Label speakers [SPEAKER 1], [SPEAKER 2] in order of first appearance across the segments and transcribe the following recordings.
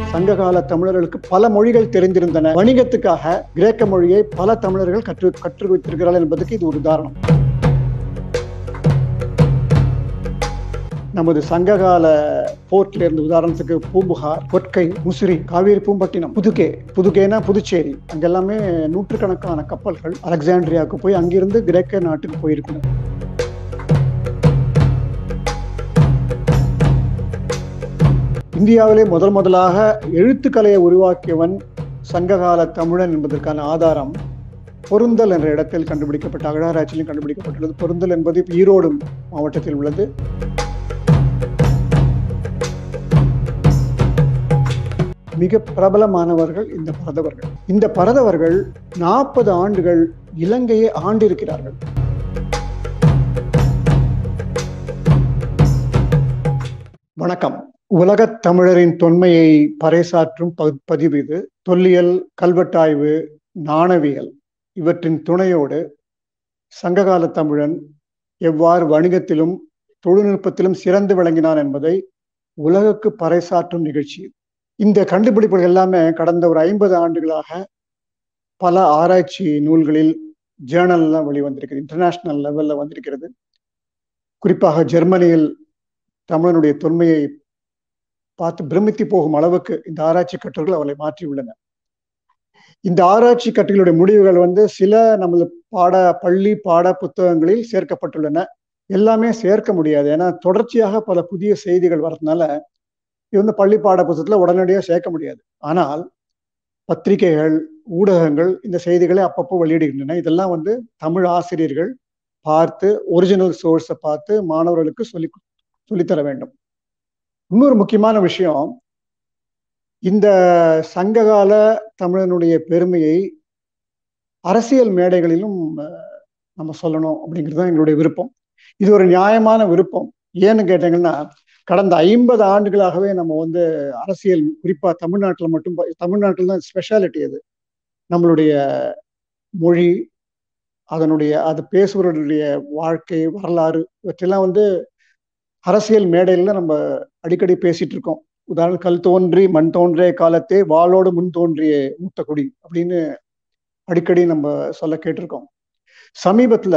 [SPEAKER 1] சங்ககால தமிழர்களுக்கு பல மொழிகள் தெரிந்திருந்தன வணிகத்துக்காக கிரேக்க மொழியை பல தமிழர்கள் கற்று கற்று வைத்திருக்கிறார்கள் என்பதற்கு இது ஒரு உதாரணம் நமது சங்ககால போர்ட்ல இருந்து உதாரணத்துக்கு பூம்புகார் கொற்கை முசிறி காவேரி பூம்பட்டினம் புதுகே புதுகேனா புதுச்சேரி அங்கெல்லாமே நூற்றுக்கணக்கான கப்பல்கள் அலெக்சாண்ட்ரியாவுக்கு போய் அங்கிருந்து கிரேக்க நாட்டுக்கு போயிருக்கணும் இந்தியாவிலே முதல் முதலாக எழுத்துக்கலையை உருவாக்கியவன் சங்ககால தமிழன் என்பதற்கான ஆதாரம் பொருந்தல் என்ற இடத்தில் கண்டுபிடிக்கப்பட்ட அகழாராய்ச்சியிலும் கண்டுபிடிக்கப்பட்டுள்ளது பொருந்தல் என்பது ஈரோடு மாவட்டத்தில் உள்ளது மிக பிரபலமானவர்கள் இந்த பரதவர்கள் இந்த பரதவர்கள் நாற்பது ஆண்டுகள் இலங்கையை ஆண்டிருக்கிறார்கள் வணக்கம் உலகத் தமிழரின் தொன்மையை பறைசாற்றும் பதிவு இது தொல்லியல் கல்வெட்டாய்வு நாணவியல் இவற்றின் துணையோடு சங்ககால தமிழன் எவ்வாறு வணிகத்திலும் தொழில்நுட்பத்திலும் சிறந்து விளங்கினான் என்பதை உலகுக்கு பறைசாற்றும் நிகழ்ச்சி இந்த கண்டுபிடிப்புகள் எல்லாமே கடந்த ஒரு ஐம்பது ஆண்டுகளாக பல ஆராய்ச்சி நூல்களில் ஜேர்னல்லாம் வெளிவந்திருக்கிறது இன்டர்நேஷனல் லெவல்ல வந்திருக்கிறது குறிப்பாக ஜெர்மனியில் தமிழனுடைய தொன்மையை பார்த்து பிரமித்து போகும் அளவுக்கு இந்த ஆராய்ச்சி கட்டுரைகள் அவளை மாற்றியுள்ளன இந்த ஆராய்ச்சி கட்டுரைகளுடைய முடிவுகள் வந்து சில நமது பாட பள்ளி பாட புத்தகங்களில் சேர்க்கப்பட்டுள்ளன எல்லாமே சேர்க்க முடியாது ஏன்னா தொடர்ச்சியாக பல புதிய செய்திகள் வரதுனால இது வந்து பள்ளி பாட புத்தகத்துல உடனடியாக சேர்க்க முடியாது ஆனால் பத்திரிகைகள் ஊடகங்கள் இந்த செய்திகளை அப்பப்போ வெளியிடுகின்றன இதெல்லாம் வந்து தமிழ் ஆசிரியர்கள் பார்த்து ஒரிஜினல் சோர்ஸை பார்த்து மாணவர்களுக்கு சொல்லி சொல்லித்தர வேண்டும் இன்னொரு முக்கியமான விஷயம் இந்த சங்ககால தமிழனுடைய பெருமையை அரசியல் மேடைகளிலும் நம்ம சொல்லணும் அப்படிங்கிறது தான் எங்களுடைய விருப்பம் இது ஒரு நியாயமான விருப்பம் ஏன்னு கேட்டீங்கன்னா கடந்த ஐம்பது ஆண்டுகளாகவே நம்ம வந்து அரசியல் குறிப்பா தமிழ்நாட்டில் மட்டும் தமிழ்நாட்டில் தான் ஸ்பெஷாலிட்டி அது நம்மளுடைய மொழி அதனுடைய அது பேசுபவர்களுடைய வாழ்க்கை வரலாறு இவற்றெல்லாம் வந்து அரசியல் மேடையில் நம்ம அடிக்கடி பேசிட்டு இருக்கோம் உதாரணம் கல் தோன்றி மண் தோன்றிய காலத்தே வாளோடு முன் தோன்றிய மூத்த குடி அப்படின்னு அடிக்கடி நம்ம சொல்ல கேட்டிருக்கோம் சமீபத்துல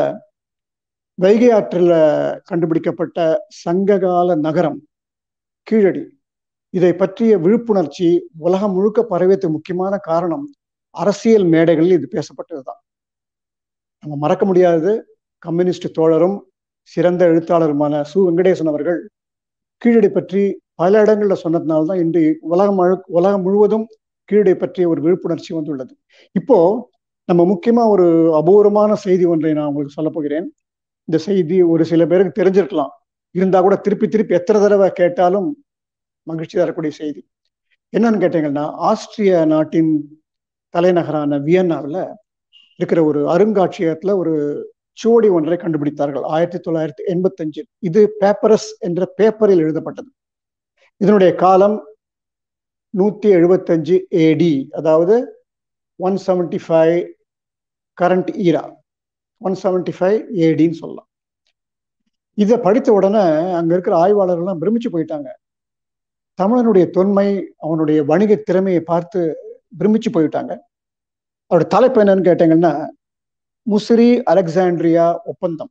[SPEAKER 1] வைகை ஆற்றில் கண்டுபிடிக்கப்பட்ட சங்ககால நகரம் கீழடி இதை பற்றிய விழிப்புணர்ச்சி உலகம் முழுக்க பரவியதுக்கு முக்கியமான காரணம் அரசியல் மேடைகளில் இது பேசப்பட்டதுதான் நம்ம மறக்க முடியாதது கம்யூனிஸ்ட் தோழரும் சிறந்த எழுத்தாளருமான சு வெங்கடேசன் அவர்கள் கீழடி பற்றி பல இடங்கள்ல சொன்னதுனால்தான் இன்று உலகம் உலகம் முழுவதும் கீழடி பற்றிய ஒரு விழிப்புணர்ச்சி வந்துள்ளது இப்போ நம்ம முக்கியமா ஒரு அபூர்வமான செய்தி ஒன்றை நான் உங்களுக்கு சொல்ல போகிறேன் இந்த செய்தி ஒரு சில பேருக்கு தெரிஞ்சிருக்கலாம் இருந்தா கூட திருப்பி திருப்பி எத்தனை தடவை கேட்டாலும் மகிழ்ச்சி தரக்கூடிய செய்தி என்னன்னு கேட்டீங்கன்னா ஆஸ்திரிய நாட்டின் தலைநகரான வியன்னாவில் இருக்கிற ஒரு அருங்காட்சியகத்துல ஒரு சுவடி ஒன்றை கண்டுபிடித்தார்கள் ஆயிரத்தி தொள்ளாயிரத்தி எண்பத்தி அஞ்சில் இது பேப்பரஸ் என்ற பேப்பரில் எழுதப்பட்டது இதனுடைய காலம் நூத்தி எழுபத்தஞ்சு ஏடி அதாவது one seventy five current era one seventy five ஏடின்னு சொல்லலாம் இதை படித்த உடனே அங்க இருக்கிற ஆய்வாளர்கள்லாம் பிரமிச்சு போயிட்டாங்க தமிழனுடைய தொன்மை அவனுடைய வணிக திறமையை பார்த்து பிரமிச்சு போயிட்டாங்க அவருடைய தலைப்பு என்னன்னு கேட்டீங்கன்னா முசிறி அலெக்சாண்ட்ரியா ஒப்பந்தம்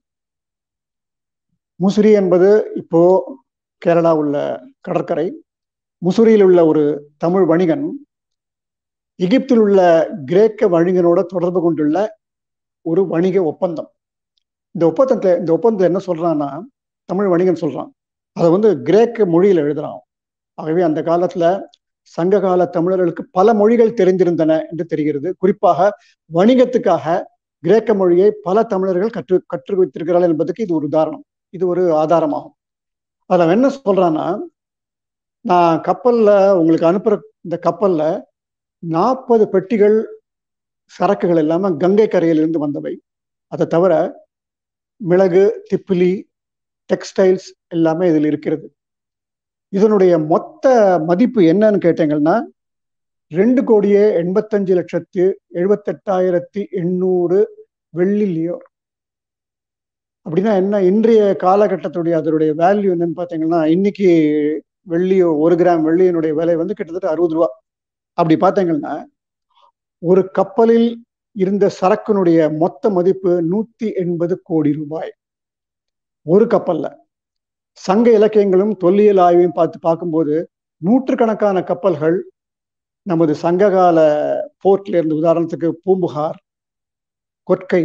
[SPEAKER 1] முசிறி என்பது இப்போ கேரளா உள்ள கடற்கரை முசிறியில் உள்ள ஒரு தமிழ் வணிகன் எகிப்தில் உள்ள கிரேக்க வணிகனோட தொடர்பு கொண்டுள்ள ஒரு வணிக ஒப்பந்தம் இந்த ஒப்பந்தத்தை இந்த ஒப்பந்தத்தை என்ன சொல்றான்னா தமிழ் வணிகன் சொல்றான் அதை வந்து கிரேக்க மொழியில் எழுதுறான் ஆகவே அந்த காலத்துல சங்ககால தமிழர்களுக்கு பல மொழிகள் தெரிந்திருந்தன என்று தெரிகிறது குறிப்பாக வணிகத்துக்காக கிரேக்க மொழியை பல தமிழர்கள் கற்று கற்று வைத்திருக்கிறார்கள் என்பதற்கு இது ஒரு உதாரணம் இது ஒரு ஆதாரமாகும் அதில் என்ன சொல்றான்னா நான் கப்பல்ல உங்களுக்கு அனுப்புற இந்த கப்பல்ல நாற்பது பெட்டிகள் சரக்குகள் இல்லாம கங்கை கரையிலிருந்து வந்தவை அதை தவிர மிளகு திப்பிலி டெக்ஸ்டைல்ஸ் எல்லாமே இதில் இருக்கிறது இதனுடைய மொத்த மதிப்பு என்னன்னு கேட்டீங்கன்னா ரெண்டு கோடியே எண்பத்தஞ்சு லட்சத்து எழுபத்தெட்டாயிரத்தி எண்ணூறு வெள்ளி லியோர் அப்படின்னா என்ன இன்றைய காலகட்டத்துடைய அதனுடைய வேல்யூ என்னன்னு பார்த்தீங்கன்னா இன்னைக்கு வெள்ளியோ ஒரு கிராம் வெள்ளியினுடைய விலை வந்து கிட்டத்தட்ட அறுபது ரூபா அப்படி பார்த்தீங்கன்னா ஒரு கப்பலில் இருந்த சரக்கினுடைய மொத்த மதிப்பு நூத்தி எண்பது கோடி ரூபாய் ஒரு கப்பல்ல சங்க இலக்கியங்களும் தொல்லியல் ஆய்வையும் பார்த்து பார்க்கும்போது நூற்றுக்கணக்கான கப்பல்கள் நமது சங்ககால போர்ட்ல இருந்து உதாரணத்துக்கு பூம்புகார் கொற்கை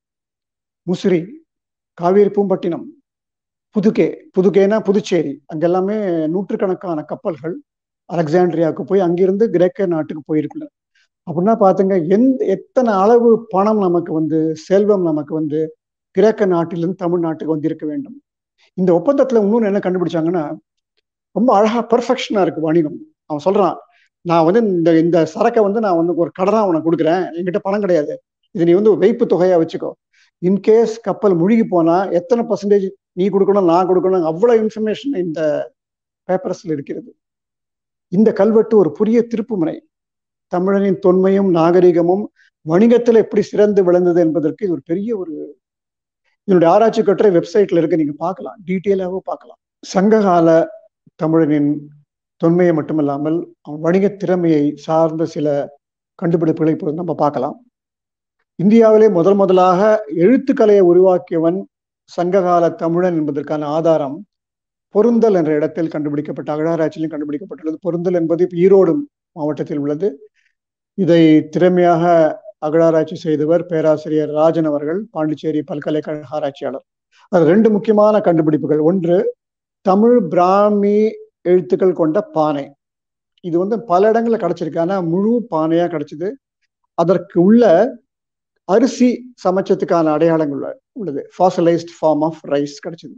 [SPEAKER 1] முசிறி காவேரி பூம்பட்டினம் புதுகே புதுகேனா புதுச்சேரி அங்கெல்லாமே நூற்றுக்கணக்கான கப்பல்கள் அலெக்சாண்ட்ரியாவுக்கு போய் அங்கிருந்து கிரேக்க நாட்டுக்கு போயிருக்குள்ள அப்படின்னா பாத்துங்க எந்த எத்தனை அளவு பணம் நமக்கு வந்து செல்வம் நமக்கு வந்து கிரேக்க நாட்டிலிருந்து தமிழ்நாட்டுக்கு வந்திருக்க வேண்டும் இந்த ஒப்பந்தத்துல இன்னொன்று என்ன கண்டுபிடிச்சாங்கன்னா ரொம்ப அழகா பெர்ஃபெக்ஷனா இருக்கு வணிகம் அவன் சொல்றான் நான் வந்து இந்த இந்த சரக்கை வந்து நான் வந்து ஒரு கடனா உனக்கு கொடுக்குறேன் என்கிட்ட பணம் கிடையாது இது நீ வந்து வைப்பு தொகையா வச்சுக்கோ இன்கேஸ் கப்பல் முழுகி போனா எத்தனை பர்சன்டேஜ் நீ கொடுக்கணும் நான் கொடுக்கணும் அவ்வளவு இன்ஃபர்மேஷன் இந்த பேப்பர்ஸ்ல இருக்கிறது இந்த கல்வெட்டு ஒரு புதிய திருப்புமுனை தமிழனின் தொன்மையும் நாகரிகமும் வணிகத்துல எப்படி சிறந்து விளந்தது என்பதற்கு இது ஒரு பெரிய ஒரு இதனுடைய ஆராய்ச்சி கட்டுரை வெப்சைட்ல இருக்கு நீங்க பார்க்கலாம் டீட்டெயிலாகவும் பார்க்கலாம் சங்ககால தமிழனின் தொன்மையை மட்டுமல்லாமல் அவன் வணிக திறமையை சார்ந்த சில கண்டுபிடிப்புகளை இப்போது நம்ம பார்க்கலாம் இந்தியாவிலே முதல் முதலாக எழுத்துக்கலையை உருவாக்கியவன் சங்ககால தமிழன் என்பதற்கான ஆதாரம் பொருந்தல் என்ற இடத்தில் கண்டுபிடிக்கப்பட்ட அகழாராய்ச்சியிலும் கண்டுபிடிக்கப்பட்டுள்ளது பொருந்தல் என்பது ஈரோடு மாவட்டத்தில் உள்ளது இதை திறமையாக அகழாராய்ச்சி செய்தவர் பேராசிரியர் ராஜன் அவர்கள் பாண்டிச்சேரி பல்கலைக்கழக ஆராய்ச்சியாளர் அது ரெண்டு முக்கியமான கண்டுபிடிப்புகள் ஒன்று தமிழ் பிராமி எழுத்துக்கள் கொண்ட பானை இது வந்து பல இடங்கள்ல கிடைச்சிருக்கு ஆனா முழு பானையா கிடைச்சது அதற்கு உள்ள அரிசி சமைச்சதுக்கான அடையாளங்கள் உள்ளது ஃபாசலைஸ்ட் ஃபார்ம் ஆஃப் ரைஸ் கிடைச்சது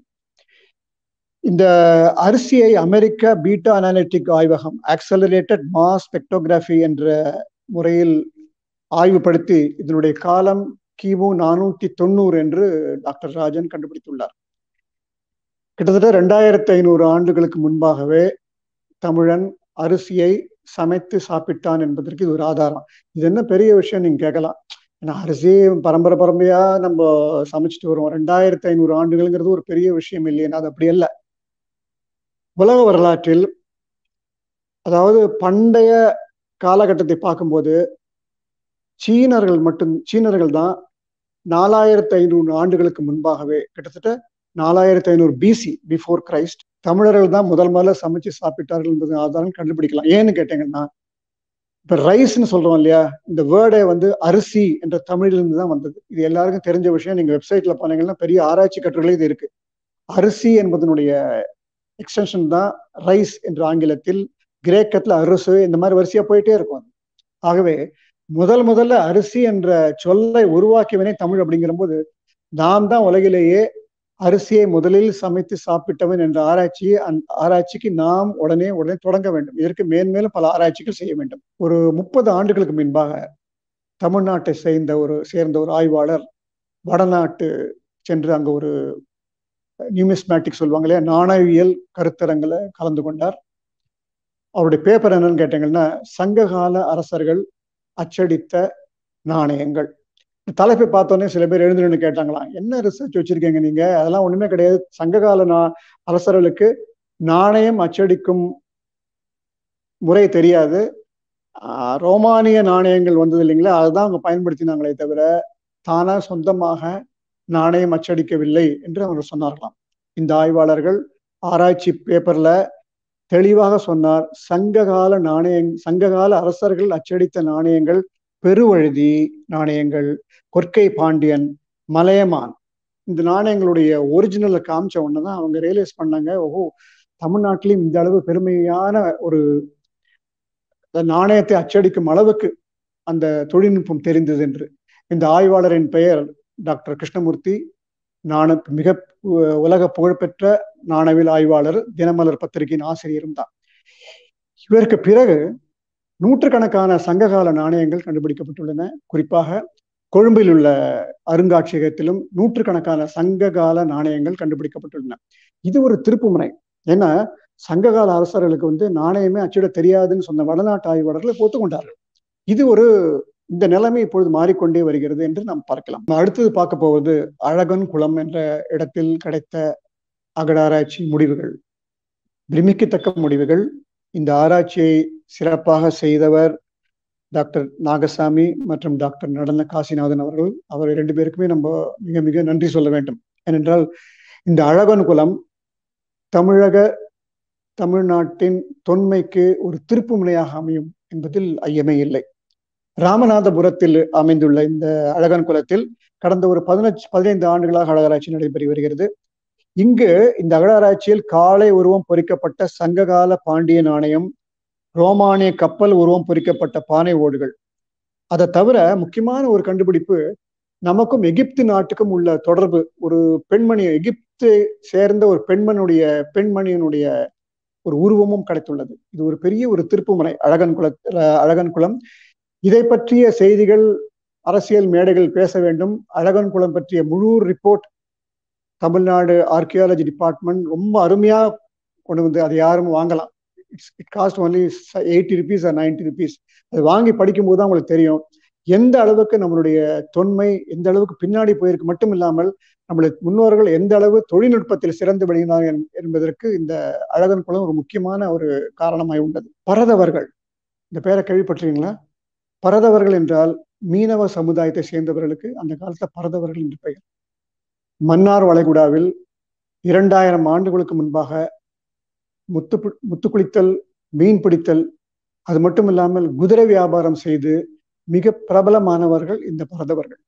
[SPEAKER 1] இந்த அரிசியை அமெரிக்க பீட்டா அனாலிட்டிக் ஆய்வகம் ஆக்சலரேட்டட் மாஸ் ஸ்பெக்டோகிராஃபி என்ற முறையில் ஆய்வுபடுத்தி இதனுடைய காலம் கிமு நானூத்தி தொண்ணூறு என்று டாக்டர் ராஜன் கண்டுபிடித்துள்ளார் கிட்டத்தட்ட ரெண்டாயிரத்தி ஐநூறு ஆண்டுகளுக்கு முன்பாகவே தமிழன் அரிசியை சமைத்து சாப்பிட்டான் என்பதற்கு இது ஒரு ஆதாரம் இது என்ன பெரிய விஷயம் நீங்க கேட்கலாம் ஏன்னா அரிசி பரம்பரை பரம்பரையா நம்ம சமைச்சிட்டு வருவோம் ரெண்டாயிரத்தி ஐநூறு ஆண்டுகள்ங்கிறது ஒரு பெரிய விஷயம் இல்லையா அது அப்படி அல்ல உலக வரலாற்றில் அதாவது பண்டைய காலகட்டத்தை பார்க்கும்போது சீனர்கள் மட்டும் சீனர்கள் தான் நாலாயிரத்தி ஐநூறு ஆண்டுகளுக்கு முன்பாகவே கிட்டத்தட்ட நாலாயிரத்தி ஐநூறு பிசி பிஃபோர் கிரைஸ்ட் தமிழர்கள் தான் முதல் முதல்ல சமைச்சு சாப்பிட்டார்கள் என்பது ஆதாரம் கண்டுபிடிக்கலாம் ஏன்னு கேட்டீங்கன்னா இப்ப ரைஸ்ன்னு சொல்றோம் இல்லையா இந்த வேர்டே வந்து அரிசி என்ற தமிழிலிருந்து தான் வந்தது இது எல்லாருக்கும் தெரிஞ்ச விஷயம் நீங்க வெப்சைட்ல போனீங்கன்னா பெரிய ஆராய்ச்சி கட்டுரைகள் இது இருக்கு அரிசி என்பதனுடைய எக்ஸ்டென்ஷன் தான் ரைஸ் என்ற ஆங்கிலத்தில் கிரேக்கத்துல அரிசு இந்த மாதிரி வரிசையா போயிட்டே இருக்கும் ஆகவே முதல் முதல்ல அரிசி என்ற சொல்லை உருவாக்கியவனே தமிழ் அப்படிங்கிற போது நாம் தான் உலகிலேயே அரிசியை முதலில் சமைத்து சாப்பிட்டவன் என்ற ஆராய்ச்சியை அந்த ஆராய்ச்சிக்கு நாம் உடனே உடனே தொடங்க வேண்டும் இதற்கு மேன்மேலும் பல ஆராய்ச்சிகள் செய்ய வேண்டும் ஒரு முப்பது ஆண்டுகளுக்கு முன்பாக தமிழ்நாட்டை சேர்ந்த ஒரு சேர்ந்த ஒரு ஆய்வாளர் வடநாட்டு சென்று அங்க ஒரு நியூமிஸ்மேட்டிக் சொல்லுவாங்க இல்லையா நாணயவியல் கருத்தரங்களை கலந்து கொண்டார் அவருடைய பேப்பர் என்னன்னு கேட்டீங்கன்னா சங்ககால அரசர்கள் அச்சடித்த நாணயங்கள் தலைப்பை பார்த்தோன்னே சில பேர் எழுந்துன்னு கேட்டாங்களாம் என்ன ரிசர்ச் வச்சிருக்கீங்க நீங்க அதெல்லாம் ஒண்ணுமே கிடையாது சங்ககால நா அரசர்களுக்கு நாணயம் அச்சடிக்கும் முறை தெரியாது ரோமானிய நாணயங்கள் வந்தது இல்லைங்களா அதுதான் அவங்க பயன்படுத்தினாங்களே தவிர தானா சொந்தமாக நாணயம் அச்சடிக்கவில்லை என்று அவர் சொன்னார்களாம் இந்த ஆய்வாளர்கள் ஆராய்ச்சி பேப்பர்ல தெளிவாக சொன்னார் சங்ககால நாணய சங்ககால அரசர்கள் அச்சடித்த நாணயங்கள் பெருவழுதி நாணயங்கள் கொற்கை பாண்டியன் மலையமான் இந்த நாணயங்களுடைய ஒரிஜினலை காமிச்ச உடனே தான் அவங்க ரியலைஸ் பண்ணாங்க ஓஹோ தமிழ்நாட்டிலையும் இந்த அளவு பெருமையான ஒரு நாணயத்தை அச்சடிக்கும் அளவுக்கு அந்த தொழில்நுட்பம் தெரிந்தது என்று இந்த ஆய்வாளரின் பெயர் டாக்டர் கிருஷ்ணமூர்த்தி நாண மிக உலக புகழ்பெற்ற நாணவியல் ஆய்வாளர் தினமலர் பத்திரிகையின் ஆசிரியரும் தான் இவருக்கு பிறகு நூற்றுக்கணக்கான சங்ககால நாணயங்கள் கண்டுபிடிக்கப்பட்டுள்ளன குறிப்பாக கொழும்பில் உள்ள அருங்காட்சியகத்திலும் நூற்றுக்கணக்கான சங்ககால நாணயங்கள் கண்டுபிடிக்கப்பட்டுள்ளன இது ஒரு திருப்புமுனை ஏன்னா சங்ககால அரசர்களுக்கு வந்து நாணயமே அச்சிட தெரியாதுன்னு சொன்ன வடநாட்டு ஆய்வாளர்களை ஒத்துக்கொண்டார்கள் இது ஒரு இந்த நிலைமை இப்பொழுது மாறிக்கொண்டே வருகிறது என்று நாம் பார்க்கலாம் அடுத்தது பார்க்க போவது அழகன் குளம் என்ற இடத்தில் கிடைத்த அகடாராய்ச்சி முடிவுகள் பிரமிக்கத்தக்க முடிவுகள் இந்த ஆராய்ச்சியை சிறப்பாக செய்தவர் டாக்டர் நாகசாமி மற்றும் டாக்டர் நடன காசிநாதன் அவர்கள் அவர் ரெண்டு பேருக்குமே நம்ம மிக மிக நன்றி சொல்ல வேண்டும் ஏனென்றால் இந்த அழகன் குலம் தமிழக தமிழ்நாட்டின் தொன்மைக்கு ஒரு திருப்பு முனையாக அமையும் என்பதில் ஐயமே இல்லை ராமநாதபுரத்தில் அமைந்துள்ள இந்த அழகன் குலத்தில் கடந்த ஒரு பதினஞ்சு பதினைந்து ஆண்டுகளாக அழகராட்சி நடைபெற்று வருகிறது இங்கு இந்த அகழாராய்ச்சியில் காலை உருவம் பொறிக்கப்பட்ட சங்ககால பாண்டிய நாணயம் ரோமானிய கப்பல் உருவம் பொறிக்கப்பட்ட பானை ஓடுகள் அதை தவிர முக்கியமான ஒரு கண்டுபிடிப்பு நமக்கும் எகிப்து நாட்டுக்கும் உள்ள தொடர்பு ஒரு பெண்மணி எகிப்து சேர்ந்த ஒரு பெண்மனுடைய பெண்மணியினுடைய ஒரு உருவமும் கிடைத்துள்ளது இது ஒரு பெரிய ஒரு திருப்புமுனை அழகன் குல அழகன் குலம் இதை பற்றிய செய்திகள் அரசியல் மேடைகள் பேச வேண்டும் அழகன் குளம் பற்றிய முழு ரிப்போர்ட் தமிழ்நாடு ஆர்கியாலஜி டிபார்ட்மெண்ட் ரொம்ப அருமையா கொண்டு வந்து அதை யாரும் வாங்கலாம் it's it cost only eighty rupees or ninety rupees அது வாங்கி படிக்கும்போது தான் உங்களுக்கு தெரியும் எந்த அளவுக்கு நம்மளுடைய தொன்மை எந்த அளவுக்கு பின்னாடி போயிருக்கு மட்டும் இல்லாமல் நம்மளுடைய முன்னோர்கள் எந்த அளவு தொழில்நுட்பத்தில் சிறந்து விளங்கினார்கள் என்பதற்கு இந்த அழகன் குளம் ஒரு முக்கியமான ஒரு காரணமாய் உள்ளது பரதவர்கள் இந்த பேரை கேள்விப்பட்டிருக்கீங்களா பரதவர்கள் என்றால் மீனவ சமுதாயத்தை சேர்ந்தவர்களுக்கு அந்த காலத்துல பரதவர்கள் என்று பெயர் மன்னார் வளைகுடாவில் இரண்டாயிரம் ஆண்டுகளுக்கு முன்பாக முத்து முத்து குளித்தல் மீன் பிடித்தல் அது மட்டும் இல்லாமல் குதிரை வியாபாரம் செய்து மிக பிரபலமானவர்கள் இந்த பரதவர்கள்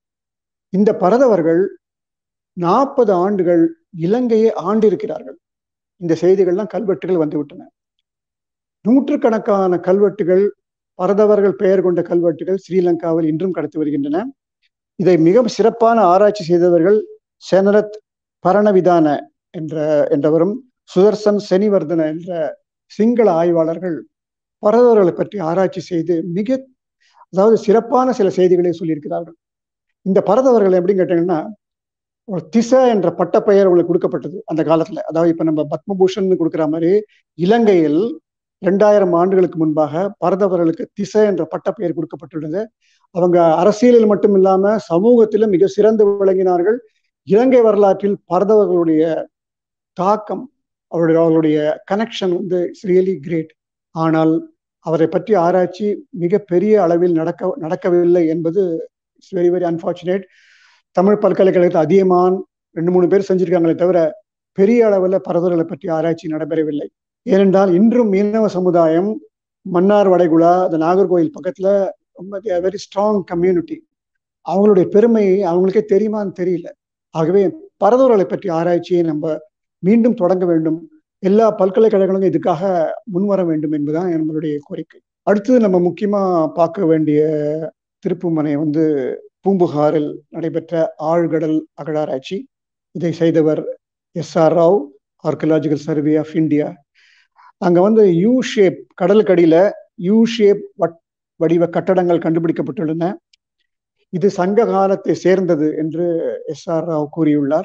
[SPEAKER 1] இந்த பரதவர்கள் நாற்பது ஆண்டுகள் இலங்கையை ஆண்டிருக்கிறார்கள் இந்த செய்திகள்லாம் கல்வெட்டுகள் வந்துவிட்டன நூற்றுக்கணக்கான கல்வெட்டுகள் பரதவர்கள் பெயர் கொண்ட கல்வெட்டுகள் ஸ்ரீலங்காவில் இன்றும் கடத்தி வருகின்றன இதை மிக சிறப்பான ஆராய்ச்சி செய்தவர்கள் செனரத் பரணவிதான என்ற என்றவரும் சுதர்சன் செனிவர்தன என்ற சிங்கள ஆய்வாளர்கள் பரதவர்களை பற்றி ஆராய்ச்சி செய்து மிக அதாவது சிறப்பான சில செய்திகளை சொல்லியிருக்கிறார்கள் இந்த பரதவர்கள் எப்படின்னு கேட்டீங்கன்னா ஒரு திசை என்ற பட்டப்பெயர் அவங்களுக்கு கொடுக்கப்பட்டது அந்த காலத்துல அதாவது இப்ப நம்ம பத்மபூஷன் கொடுக்குற மாதிரி இலங்கையில் இரண்டாயிரம் ஆண்டுகளுக்கு முன்பாக பரதவர்களுக்கு திசை என்ற பட்டப்பெயர் கொடுக்கப்பட்டுள்ளது அவங்க அரசியலில் மட்டும் இல்லாம சமூகத்திலும் மிக சிறந்து விளங்கினார்கள் இலங்கை வரலாற்றில் பரதவர்களுடைய தாக்கம் அவருடைய அவர்களுடைய கனெக்ஷன் வந்து இட்ஸ் ரியலி கிரேட் ஆனால் அவரை பற்றி ஆராய்ச்சி மிக பெரிய அளவில் நடக்க நடக்கவில்லை என்பது it's very very unfortunate Tamil பல்கலைக்கழகத்தில் அதிகமான் ரெண்டு மூணு பேர் செஞ்சிருக்காங்களே தவிர பெரிய அளவில் பரதவர்களை பற்றி ஆராய்ச்சி நடைபெறவில்லை ஏனென்றால் இன்றும் மீனவ சமுதாயம் மன்னார் வளைகுடா அந்த நாகர்கோவில் பக்கத்துல ரொம்ப வெரி ஸ்ட்ராங் கம்யூனிட்டி அவங்களுடைய பெருமை அவங்களுக்கே தெரியுமான்னு தெரியல ஆகவே பரதவர்களை பற்றி ஆராய்ச்சியை நம்ம மீண்டும் தொடங்க வேண்டும் எல்லா பல்கலைக்கழகங்களும் இதுக்காக முன்வர வேண்டும் என்பதுதான் நம்மளுடைய கோரிக்கை அடுத்தது நம்ம முக்கியமா பார்க்க வேண்டிய திருப்புமனை வந்து பூம்புகாரில் நடைபெற்ற ஆழ்கடல் அகழாராய்ச்சி இதை செய்தவர் S R Rao archaeological survey of India அங்க வந்து யூ ஷேப் கடலுக்கடியில யூ ஷேப் வடிவ கட்டடங்கள் கண்டுபிடிக்கப்பட்டுள்ளன இது சங்க காலத்தை சேர்ந்தது என்று எஸ் ஆர் ராவ் கூறியுள்ளார்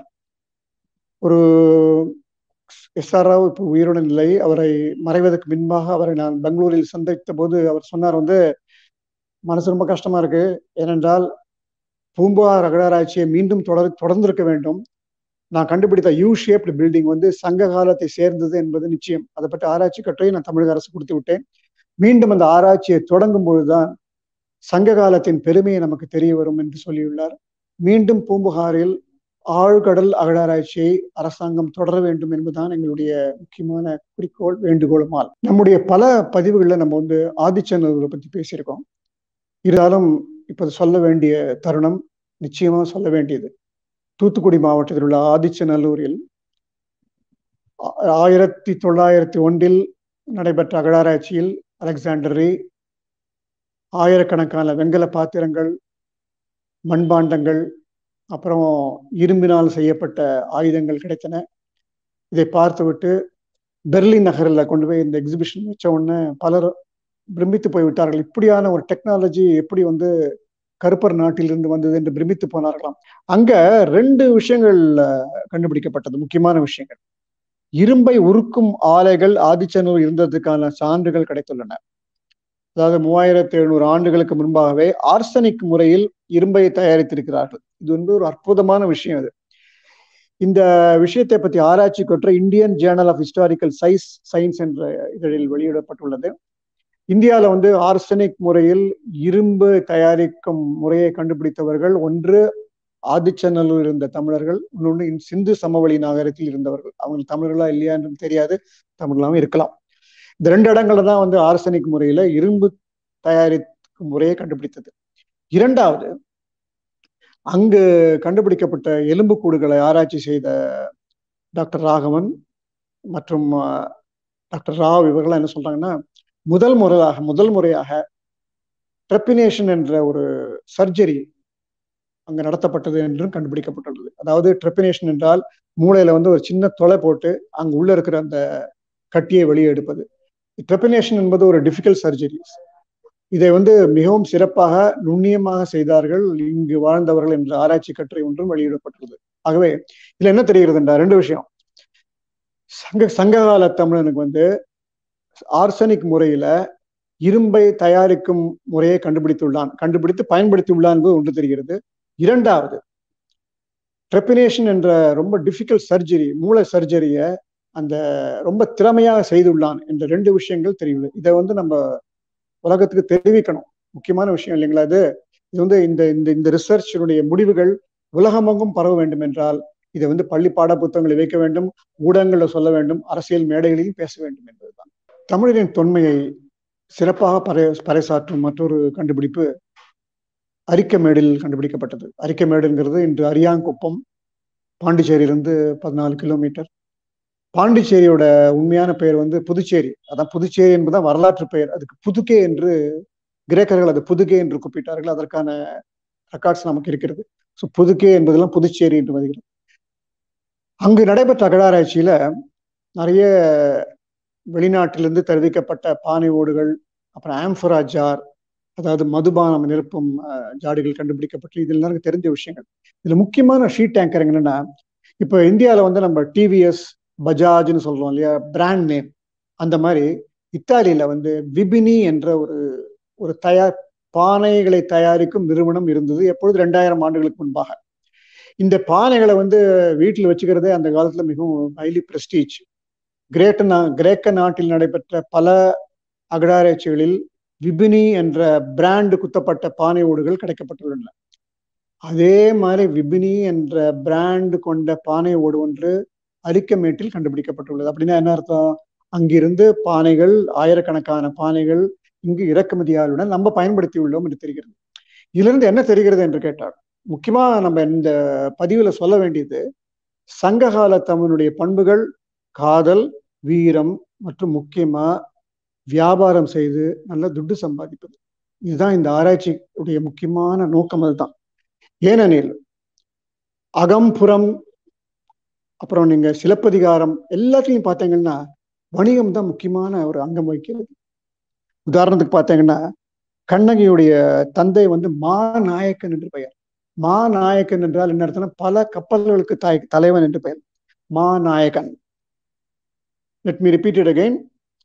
[SPEAKER 1] ஒரு எஸ் ஆர் ராவ் இப்போ உயிருடன் இல்லை அவரை மறைவதற்கு முன்பாக அவரை நான் பெங்களூரில் சந்தித்த போது அவர் சொன்னார் வந்து மனசு ரொம்ப கஷ்டமா இருக்கு ஏனென்றால் பூம்புகார் அகழாராய்ச்சியை மீண்டும் தொடர் தொடர்ந்திருக்க வேண்டும் நான் கண்டுபிடித்த யூ ஷேப்டு பில்டிங் வந்து சங்க காலத்தை சேர்ந்தது என்பது நிச்சயம் அதை பற்றி ஆராய்ச்சி கட்டுரை நான் தமிழக அரசு கொடுத்து விட்டேன் மீண்டும் அந்த ஆராய்ச்சியை தொடங்கும் பொழுதுதான் சங்க காலத்தின் பெருமையை நமக்கு தெரிய வரும் என்று சொல்லியுள்ளார் மீண்டும் பூம்புகாரில் ஆழ்கடல் அகழாராய்ச்சியை அரசாங்கம் தொடர வேண்டும் என்பதுதான் எங்களுடைய முக்கியமான குறிக்கோள் வேண்டுகோளுமால் நம்முடைய பல பதிவுகளில் நம்ம வந்து ஆதிச்சநல்லூரை பற்றி பேசியிருக்கோம் இருந்தாலும் இப்போது சொல்ல வேண்டிய தருணம் நிச்சயமா சொல்ல வேண்டியது தூத்துக்குடி மாவட்டத்தில் உள்ள ஆதிச்சநல்லூரில் ஆயிரத்தி தொள்ளாயிரத்தி ஒன்றில் நடைபெற்ற அகழாராய்ச்சியில் அலெக்சாண்டரி ஆயிரக்கணக்கான வெங்கல பாத்திரங்கள் மண்பாண்டங்கள் அப்புறம் இரும்பினால் செய்யப்பட்ட ஆயுதங்கள் கிடைத்தன இதை பார்த்துவிட்டு பெர்லின் நகரில் கொண்டு போய் இந்த எக்ஸிபிஷன் வச்ச உடனே பலர் பிரமித்து போய் விட்டார்கள் இப்படியான ஒரு டெக்னாலஜி எப்படி வந்து கருப்பர் நாட்டிலிருந்து வந்தது என்று பிரமித்து போனார்களாம் அங்க ரெண்டு விஷயங்கள் கண்டுபிடிக்கப்பட்டது முக்கியமான விஷயங்கள் இரும்பை உருக்கும் ஆலைகள் ஆதிச்சனூர் இருந்ததுக்கான சான்றுகள் கிடைத்துள்ளன அதாவது மூவாயிரத்தி எழுநூறு ஆண்டுகளுக்கு முன்பாகவே ஆர்சனிக் முறையில் இரும்பை தயாரித்திருக்கிறார்கள் இது வந்து ஒரு அற்புதமான விஷயம் அது இந்த விஷயத்தை பற்றி ஆராய்ச்சி கொற்ற Indian journal of historical size science என்ற இதழில் வெளியிடப்பட்டுள்ளது இந்தியாவில் வந்து ஆர்சனிக் முறையில் இரும்பு தயாரிக்கும் முறையை கண்டுபிடித்தவர்கள் ஒன்று ஆதிச்சநல்லூர் இருந்த தமிழர்கள் இன்னொன்று சிந்து சமவெளி நாகரத்தில் இருந்தவர்கள் அவங்க தமிழர்களா இல்லையா என்றும் தெரியாது தமிழாவும் இருக்கலாம் இந்த ரெண்டு இடங்கள்ல தான் வந்து ஆர்சனிக் முறையில இரும்பு தயாரிக்கும் முறையை கண்டுபிடித்தது இரண்டாவது அங்கு கண்டுபிடிக்கப்பட்ட எலும்புக்கூடுகளை ஆராய்ச்சி செய்த டாக்டர் ராகவன் மற்றும் டாக்டர் ராவ் இவர்கள்லாம் என்ன சொல்றாங்கன்னா முதல் முறையாக முதல் முறையாக ட்ரெப்பினேஷன் என்ற ஒரு சர்ஜரி அங்க நடத்தப்பட்டது என்றும் கண்டுபிடிக்கப்பட்டுள்ளது அதாவது ட்ரெப்பினேஷன் என்றால் மூளையில வந்து ஒரு சின்ன தொலை போட்டு அங்க உள்ள இருக்கிற அந்த கட்டியை வெளியே எடுப்பது ட்ரெப்பினேஷன் என்பது ஒரு டிஃபிகல்ட் சர்ஜரி இதை வந்து மிகவும் சிறப்பாக நுண்ணியமாக செய்தார்கள் இங்கு வாழ்ந்தவர்கள் என்ற ஆராய்ச்சி கட்டுரை ஒன்றும் வெளியிடப்பட்டுள்ளது ஆகவே இதுல என்ன தெரிகிறது என்றால் ரெண்டு விஷயம் சங்க சங்ககால தமிழனுக்கு வந்து ஆர்சனிக் முறையில இரும்பை தயாரிக்கும் முறையை கண்டுபிடித்துள்ளான் கண்டுபிடித்து பயன்படுத்தியுள்ளான் என்பது ஒன்று தெரிகிறது இரண்டாவது ட்ரெப்பினேஷன் என்ற ரொம்ப டிஃபிகல்ட் சர்ஜரி மூளை சர்ஜரியை அந்த ரொம்ப திறமையாக செய்துள்ளான் என்ற ரெண்டு விஷயங்கள் தெரியுது இதை வந்து நம்ம உலகத்துக்கு தெரிவிக்கணும் முக்கியமான விஷயம் இல்லைங்களா இது இது வந்து இந்த இந்த இந்த ரிசர்ச்சினுடைய முடிவுகள் உலகமெங்கும் பரவ வேண்டும் என்றால் இதை வந்து பள்ளி பாட புத்தகங்களை வைக்க வேண்டும் ஊடகங்களில் சொல்ல வேண்டும் அரசியல் மேடைகளில் பேச வேண்டும் என்பதுதான் தமிழரின் தொன்மையை சிறப்பாக பறை பறைசாற்றும் மற்றொரு கண்டுபிடிப்பு அரிக்கமேடில் கண்டுபிடிக்கப்பட்டது அரிக்கமேடுங்கிறது இன்று அரியாங்குப்பம் பாண்டிச்சேரியிலிருந்து பதினாலு கிலோமீட்டர் பாண்டிச்சேரியோட உண்மையான பெயர் வந்து புதுச்சேரி அதான் புதுச்சேரி என்பதுதான் வரலாற்று பெயர் அதுக்கு புதுகே என்று கிரேக்கர்கள் அது புதுகே என்று கூப்பிட்டார்கள் அதற்கான ரெக்கார்ட்ஸ் நமக்கு இருக்கிறது ஸோ புதுகே என்பதெல்லாம் புதுச்சேரி என்று வருகிறது அங்கு நடைபெற்ற அகழாராய்ச்சியில நிறைய வெளிநாட்டிலிருந்து தெரிவிக்கப்பட்ட பானை ஓடுகள் அப்புறம் ஆம்ஃபரா ஜார் அதாவது மதுபானம் நிரப்பும் ஜாடிகள் கண்டுபிடிக்கப்பட்டு இதெல்லாம் எனக்கு தெரிஞ்ச விஷயங்கள் இதுல முக்கியமான ஷீட் டேங்கர் என்னன்னா இப்போ இந்தியாவில் வந்து நம்ம டிவிஎஸ் பஜாஜ்னு சொல்றோம் இல்லையா பிராண்ட் நேம் அந்த மாதிரி இத்தாலியில வந்து விபினி என்ற ஒரு ஒரு தயார் பானைகளை தயாரிக்கும் நிறுவனம் இருந்தது எப்பொழுது ரெண்டாயிரம் ஆண்டுகளுக்கு முன்பாக இந்த பானைகளை வந்து வீட்டில் வச்சுக்கிறதே அந்த காலத்துல மிகவும் ஹைலி பிரஸ்டீஜ் கிரேட்ட நா கிரேக்க நாட்டில் நடைபெற்ற பல அகடாராய்ச்சிகளில் விபினி என்ற பிராண்டு குத்தப்பட்ட பானை ஓடுகள் கிடைக்கப்பட்டுள்ளன அதே மாதிரி விபினி என்ற பிராண்டு கொண்ட பானை ஓடு ஒன்று அரிக்கமேட்டில் கண்டுபிடிக்கப்பட்டுள்ளது அப்படின்னா என்ன அர்த்தம் அங்கிருந்து பானைகள் ஆயிரக்கணக்கான பானைகள் இங்கு இறக்குமதியாளுடன் நம்ம பயன்படுத்தி உள்ளோம் என்று தெரிகிறது இதிலிருந்து என்ன தெரிகிறது என்று கேட்டார் முக்கியமா நம்ம இந்த பதிவுல சொல்ல வேண்டியது சங்ககால தமிழுடைய பண்புகள் காதல் வீரம் மற்றும் முக்கியமா வியாபாரம் செய்து நல்ல துட்டு சம்பாதிப்பது இதுதான் இந்த ஆராய்ச்சியுடைய முக்கியமான நோக்கம் அதுதான் ஏனெனில் அகம்புறம் அப்புறம் நீங்க சிலப்பதிகாரம் எல்லாத்தையும் பார்த்தீங்கன்னா வணிகம் தான் முக்கியமான ஒரு அங்கம் வகிக்கிறது உதாரணத்துக்கு பார்த்தீங்கன்னா கண்ணகியுடைய தந்தை வந்து மாநாயக்கன் என்று பெயர் மாநாயக்கன் என்றால் என்ன அர்த்தம்னா பல கப்பல்களுக்கு தாய் தலைவன் என்று பெயர் மாநாயகன் லெட் மீ ரிப்பீட் அகைன்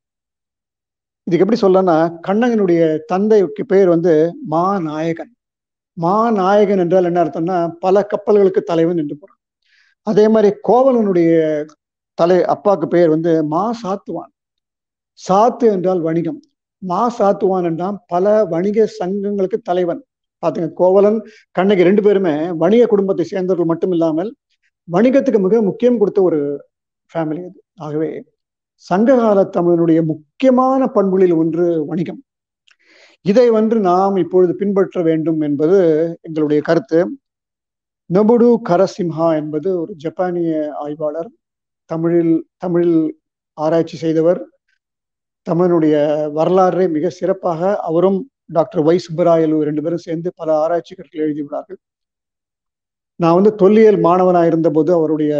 [SPEAKER 1] இதுக்கு எப்படி சொல்லனா கண்ணகனுடைய தந்தைக்கு பெயர் வந்து மாநாயகன் மாநாயகன் என்றால் என்ன அர்த்தம்னா பல கப்பல்களுக்கு தலைவன் என்று பொருள் அதே மாதிரி கோவலனுடைய தலை அப்பாவுக்கு பெயர் வந்து மா சாத்துவான் சாத்து என்றால் வணிகம் மா சாத்துவான் என்றால் பல வணிக சங்கங்களுக்கு தலைவன் பாத்துங்க கோவலன் கண்ணகி ரெண்டு பேருமே வணிக குடும்பத்தை சேர்ந்தவர்கள் மட்டும் இல்லாமல் வணிகத்துக்கு மிக முக்கியம் கொடுத்த ஒரு ஃபேமிலி அது ஆகவே சங்ககால தமிழனுடைய முக்கியமான பண்புகளில் ஒன்று வணிகம் இதை வந்து நாம் இப்பொழுது பின்பற்ற வேண்டும் என்பது எங்களுடைய கருத்து நொபுடு கரசிம்ஹா என்பது ஒரு ஜப்பானிய ஆய்வாளர் தமிழில் தமிழில் ஆராய்ச்சி செய்தவர் தமிழனுடைய வரலாறை மிக சிறப்பாக அவரும் டாக்டர் வை சுப்பராயலு ரெண்டு பேரும் சேர்ந்து பல ஆராய்ச்சி கருத்துக்கள் எழுதியுள்ளார்கள் நான் வந்து தொல்லியல் மாணவனாக இருந்தபோது அவருடைய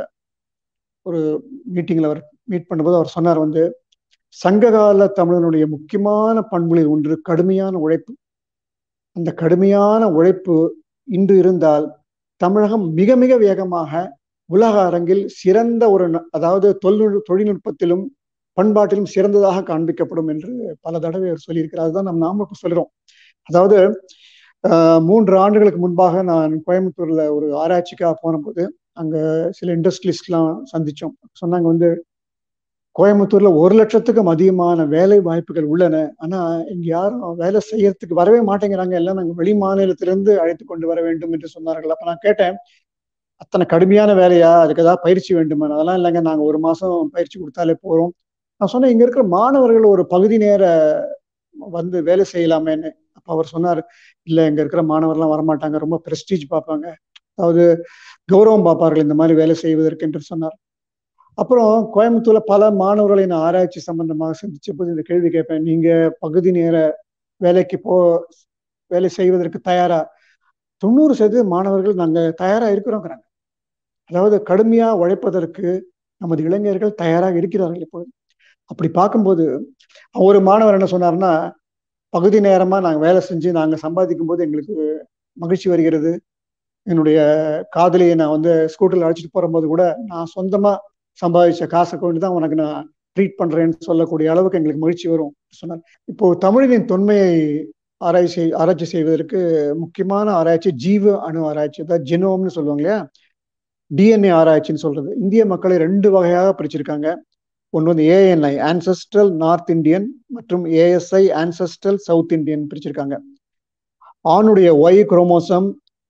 [SPEAKER 1] ஒரு மீட்டிங்கில் அவர் மீட் பண்ணும்போது அவர் சொன்னார் வந்து சங்ககால தமிழனுடைய முக்கியமான பண்புகளில் ஒன்று கடுமையான உழைப்பு அந்த கடுமையான உழைப்பு இன்று இருந்தால் தமிழகம் மிக மிக வேகமாக உலக அரங்கில் சிறந்த ஒரு அதாவது தொழில் தொழில்நுட்பத்திலும் பண்பாட்டிலும் சிறந்ததாக காண்பிக்கப்படும் என்று பல தடவை அவர் சொல்லியிருக்கிறார் அதுதான் நம்ம நாம இப்ப சொல்றோம் அதாவது மூன்று ஆண்டுகளுக்கு முன்பாக நான் கோயம்புத்தூர்ல ஒரு ஆராய்ச்சிக்காக போனபோது அங்க சில இண்டஸ்ட்ரியலிஸ்ட்லாம் சந்திச்சோம் சொன்னாங்க வந்து கோயம்புத்தூர்ல ஒரு லட்சத்துக்கும் அதிகமான வேலை வாய்ப்புகள் உள்ளன ஆனா இங்க யாரும் வேலை செய்யறதுக்கு வரவே மாட்டேங்கிறாங்க எல்லாம் நாங்க வெளி மாநிலத்திலிருந்து அழைத்து கொண்டு வர வேண்டும் என்று சொன்னார்கள் அப்ப நான் கேட்டேன் அத்தனை கடுமையான வேலையா அதுக்கு ஏதாவது பயிற்சி வேண்டுமா அதெல்லாம் இல்லைங்க நாங்க ஒரு மாசம் பயிற்சி கொடுத்தாலே போறோம் நான் சொன்னேன் இங்க இருக்கிற மாணவர்கள் ஒரு பகுதி நேர வந்து வேலை செய்யலாமேன்னு அப்ப அவர் சொன்னார் இல்ல இங்க இருக்கிற மாணவர்லாம் வரமாட்டாங்க ரொம்ப பிரஸ்டீஜ் பார்ப்பாங்க அதாவது கௌரவம் பார்ப்பார்கள் இந்த மாதிரி வேலை செய்வதற்கு என்று சொன்னார் அப்புறம் கோயம்புத்தூர்ல பல மாணவர்களை நான் ஆராய்ச்சி சம்பந்தமாக சந்திச்ச போது இந்த கேள்வி கேட்பேன் நீங்க பகுதி நேர வேலைக்கு போ வேலை செய்வதற்கு தயாரா தொண்ணூறு சதவீத மாணவர்கள் நாங்க தயாரா இருக்கிறோங்கிறாங்க அதாவது கடுமையா உழைப்பதற்கு நமது இளைஞர்கள் தயாராக இருக்கிறார்கள் இப்போது அப்படி பார்க்கும்போது ஒரு மாணவர் என்ன சொன்னார்னா பகுதி நேரமா நாங்க வேலை செஞ்சு நாங்க சம்பாதிக்கும் போது எங்களுக்கு மகிழ்ச்சி வருகிறது என்னுடைய காதலியை நான் வந்து ஸ்கூட்டர்ல அழைச்சிட்டு போகும்போது கூட நான் சொந்தமா சம்பாதிச்ச காசை கொண்டு தான் உனக்கு நான் ட்ரீட் பண்றேன்னு சொல்லக்கூடிய அளவுக்கு எங்களுக்கு மகிழ்ச்சி வரும் சொன்னார் இப்போ தமிழினின் தொன்மையை ஆராய்ச்சி ஆராய்ச்சி செய்வதற்கு முக்கியமான ஆராய்ச்சி ஜீவ அணு ஆராய்ச்சி அதாவது ஜெனோம்னு சொல்லுவாங்க இல்லையா டிஎன்ஏ ஆராய்ச்சின்னு சொல்றது இந்திய மக்களை ரெண்டு வகையாக பிரிச்சிருக்காங்க ஒன்று வந்து ஏஎன்ஐ ஆன்சஸ்ட்ரல் நார்த் இந்தியன் மற்றும் ஏஎஸ்ஐ ஆன்சஸ்ட்ரல் சவுத் இந்தியன் பிரிச்சிருக்காங்க ஆணுடைய ஒய் குரோமோசம்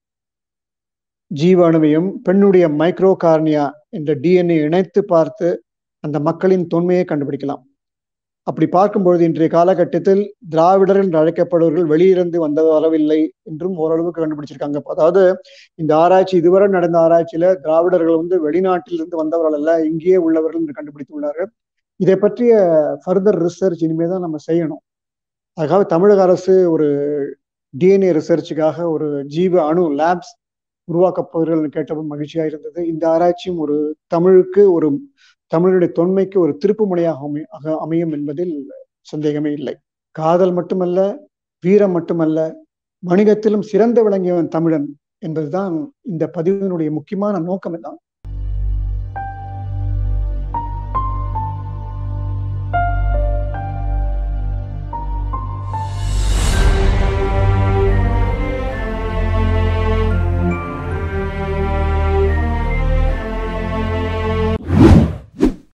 [SPEAKER 1] ஜீவ அணுவையும் பெண்ணுடைய மைக்ரோ கார்னியா என்ற டிஎன்ஏ இணைத்து பார்த்து அந்த மக்களின் தொன்மையை கண்டுபிடிக்கலாம் அப்படி பார்க்கும்பொழுது இன்றைய காலகட்டத்தில் திராவிடர் என்று அழைக்கப்படுவர்கள் வெளியிருந்து வந்த வரவில்லை என்றும் ஓரளவுக்கு கண்டுபிடிச்சிருக்காங்க அதாவது இந்த ஆராய்ச்சி இதுவரை நடந்த ஆராய்ச்சியில திராவிடர்கள் வந்து வெளிநாட்டிலிருந்து வந்தவர்கள் அல்ல இங்கேயே உள்ளவர்கள் என்று கண்டுபிடித்துள்ளார்கள் இதை பற்றிய ஃபர்தர் ரிசர்ச் இனிமே தான் நம்ம செய்யணும் அதுக்காக தமிழக அரசு ஒரு டிஎன்ஏ ரிசர்ச்சுக்காக ஒரு ஜீவ அணு லேப்ஸ் உருவாக்கப்படுவர்கள் கேட்டപ്പോൾ மகிழ்ச்சியாக இருந்தது இந்த ஆராய்ச்சியும் ஒரு தமிழுக்கு ஒரு தமிழுடைய தொன்மைக்கு ஒரு திருப்பு முனையாக அமை அமையும் என்பதில் சந்தேகமே இல்லை காதல் மட்டுமல்ல வீரம் மட்டுமல்ல வணிகத்திலும் சிறந்து விளங்கியவன் தமிழன் என்பதுதான் இந்த பதிவினுடைய முக்கியமான நோக்கம் தான்